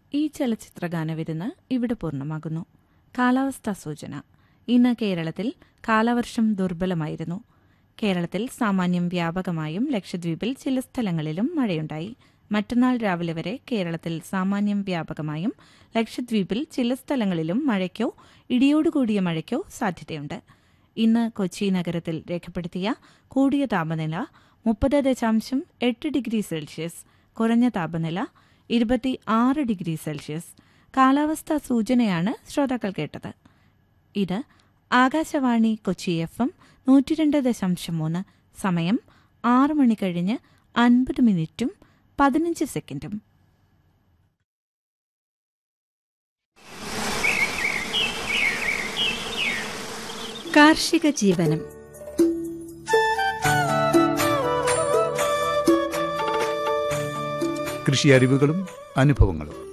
ഈ ചലച്ചിത്ര ഗാനവിരുന്ന് ഇവിടെ പൂർണ്ണമാകുന്നു കാലാവസ്ഥാ സൂചന ഇന്ന് കേരളത്തിൽ കാലവർഷം ദുർബലമായിരുന്നു കേരളത്തിൽ സാമാന്യം വ്യാപകമായും ലക്ഷദ്വീപിൽ ചില സ്ഥലങ്ങളിലും മഴയുണ്ടായി മറ്റന്നാൾ രാവിലെ വരെ കേരളത്തിൽ സാമാന്യം വ്യാപകമായും ലക്ഷദ്വീപിൽ ചില സ്ഥലങ്ങളിലും മഴയ്ക്കോ ഇടിയോടുകൂടിയ മഴയ്ക്കോ സാധ്യതയുണ്ട് ഇന്ന് കൊച്ചി നഗരത്തിൽ രേഖപ്പെടുത്തിയ കൂടിയ താപനില മുപ്പത് ദശാംശം എട്ട് ഡിഗ്രി സെൽഷ്യസ് കുറഞ്ഞ താപനില ഇരുപത്തി ആറ് ഡിഗ്രി സെൽഷ്യസ് കാലാവസ്ഥാ സൂചനയാണ് ശ്രോതാക്കൾ കേട്ടത് ഇത് ആകാശവാണി കൊച്ചി എഫ് എം നൂറ്റിരണ്ട് ദശാംശം മൂന്ന് സമയം ആറ് മണി കഴിഞ്ഞ് അൻപത് മിനിറ്റും പതിനഞ്ച് സെക്കൻഡും കാർഷിക ജീവനം കൃഷി അറിവുകളും അനുഭവങ്ങളും